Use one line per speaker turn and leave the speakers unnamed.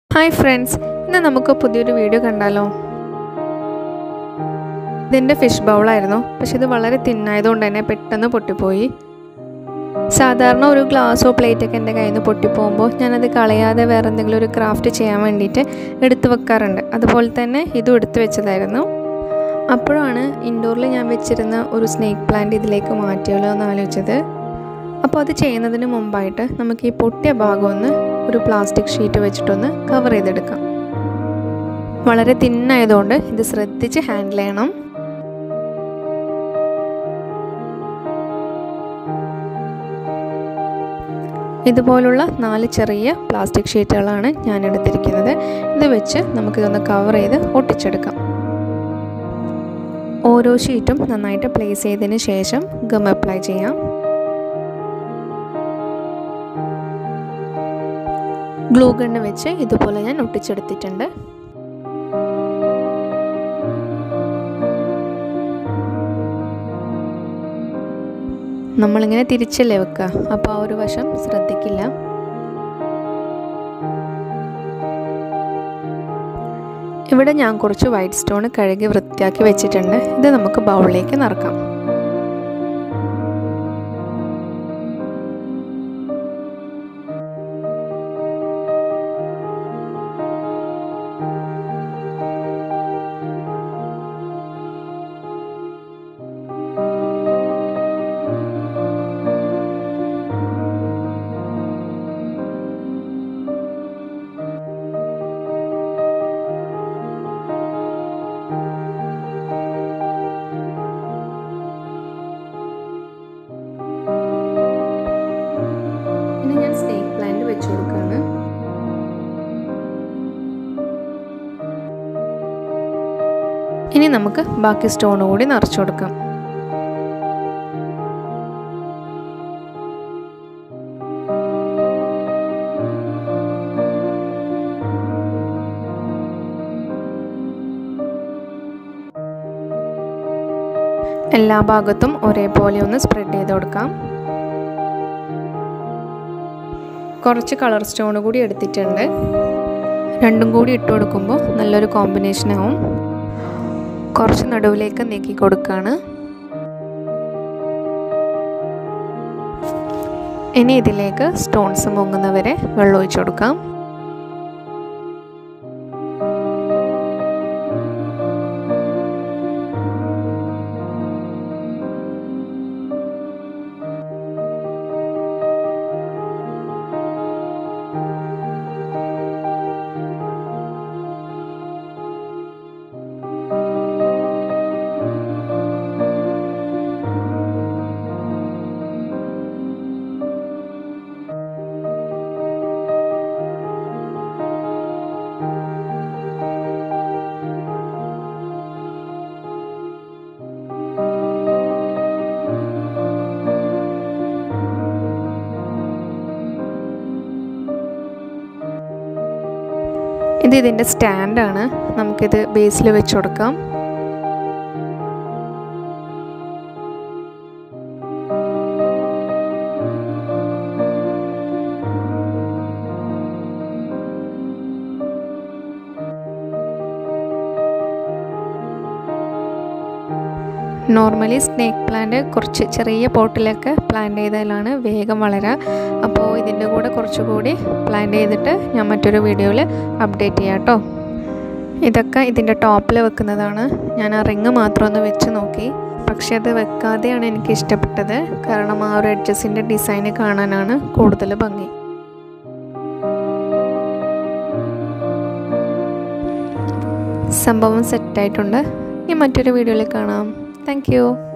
hi friends ഇന്ന് നമുക്ക് പുതിയൊരു വീഡിയോ കണ്ടാലോ ഇതെൻ്റെ ഫിഷ് ബൗളായിരുന്നു പക്ഷെ ഇത് വളരെ തിന്നായതുകൊണ്ട് തന്നെ പെട്ടെന്ന് പൊട്ടിപ്പോയി സാധാരണ ഒരു ഗ്ലാസ്സോ പ്ലേറ്റൊക്കെ എൻ്റെ കയ്യിൽ നിന്ന് പൊട്ടിപ്പോകുമ്പോൾ ഞാനത് കളയാതെ വേറെ എന്തെങ്കിലും ഒരു ക്രാഫ്റ്റ് ചെയ്യാൻ വേണ്ടിയിട്ട് എടുത്തു വെക്കാറുണ്ട് അതുപോലെ തന്നെ ഇതും എടുത്തു വെച്ചതായിരുന്നു അപ്പോഴാണ് ഇൻഡോറിൽ ഞാൻ വെച്ചിരുന്ന ഒരു സ്നേക്ക് പ്ലാന്റ് ഇതിലേക്ക് മാറ്റിയാലോ എന്ന് ആലോചിച്ചത് അപ്പോൾ അത് ചെയ്യുന്നതിന് മുമ്പായിട്ട് നമുക്ക് ഈ പൊട്ടിയ ഭാഗം ഒന്ന് ഒരു പ്ലാസ്റ്റിക് ഷീറ്റ് വെച്ചിട്ടൊന്ന് കവർ ചെയ്തെടുക്കാം വളരെ തിന്നായതുകൊണ്ട് ഇത് ശ്രദ്ധിച്ച് ഹാൻഡിൽ ചെയ്യണം ഇതുപോലുള്ള നാല് ചെറിയ പ്ലാസ്റ്റിക് ഷീറ്റുകളാണ് ഞാൻ എടുത്തിരിക്കുന്നത് ഇത് വെച്ച് നമുക്കിതൊന്ന് കവർ ചെയ്ത് ഒട്ടിച്ചെടുക്കാം ഓരോ ഷീറ്റും നന്നായിട്ട് പ്ലേസ് ചെയ്തതിന് ശേഷം ഗം അപ്ലൈ ചെയ്യാം ഗ്ലൂ ഗണ്ണ് വെച്ച് ഇതുപോലെ ഞാൻ ഒട്ടിച്ചെടുത്തിട്ടുണ്ട് നമ്മളിങ്ങനെ തിരിച്ചല്ലേ വെക്കുക അപ്പോൾ ആ ഒരു വശം ശ്രദ്ധിക്കില്ല ഇവിടെ ഞാൻ കുറച്ച് വൈറ്റ് സ്റ്റോൺ കഴുകി വൃത്തിയാക്കി വെച്ചിട്ടുണ്ട് ഇത് നമുക്ക് ബൗളിലേക്ക് നിറക്കാം ഇനി ഞാൻ സ്നേക്ക് പ്ലാന്റ് വെച്ച് കൊടുക്കുകയാണ് ഇനി നമുക്ക് ബാക്കി സ്റ്റോൺ കൂടി നിറച്ചു കൊടുക്കാം എല്ലാ ഭാഗത്തും ഒരേപോലെ ഒന്ന് സ്പ്രെഡ് ചെയ്ത് കൊടുക്കാം കുറച്ച് കളർ സ്റ്റോൺ കൂടി എടുത്തിട്ടുണ്ട് രണ്ടും കൂടി ഇട്ട് കൊടുക്കുമ്പോൾ നല്ലൊരു കോമ്പിനേഷൻ ആവും കുറച്ച് നടുവിലേക്ക് നീക്കി കൊടുക്കുകയാണ് ഇനി ഇതിലേക്ക് സ്റ്റോൺസ് മുങ്ങുന്നവരെ വെള്ളം ഒഴിച്ചു കൊടുക്കാം ഇത് ഇതിൻ്റെ സ്റ്റാൻഡാണ് നമുക്കിത് ബേസിൽ വെച്ച് കൊടുക്കാം നോർമലി സ്നേക്ക് പ്ലാന്റ് കുറച്ച് ചെറിയ പോട്ടിലൊക്കെ പ്ലാന്റ് ചെയ്താലാണ് വേഗം വളരുക അപ്പോൾ ഇതിൻ്റെ കൂടെ കുറച്ചുകൂടി പ്ലാന്റ് ചെയ്തിട്ട് ഞാൻ മറ്റൊരു വീഡിയോയിൽ അപ്ഡേറ്റ് ചെയ്യാം കേട്ടോ ഇതൊക്കെ ഇതിൻ്റെ ടോപ്പിൽ വെക്കുന്നതാണ് ഞാൻ ആ റിങ് മാത്രം ഒന്ന് വെച്ച് നോക്കി പക്ഷെ അത് വെക്കാതെയാണ് എനിക്ക് ഇഷ്ടപ്പെട്ടത് കാരണം ആ ഒരു എഡ്ജസിൻ്റെ ഡിസൈന് കാണാനാണ് കൂടുതൽ ഭംഗി സംഭവം സെറ്റായിട്ടുണ്ട് ഇനി മറ്റൊരു വീഡിയോയിൽ കാണാം താങ്ക്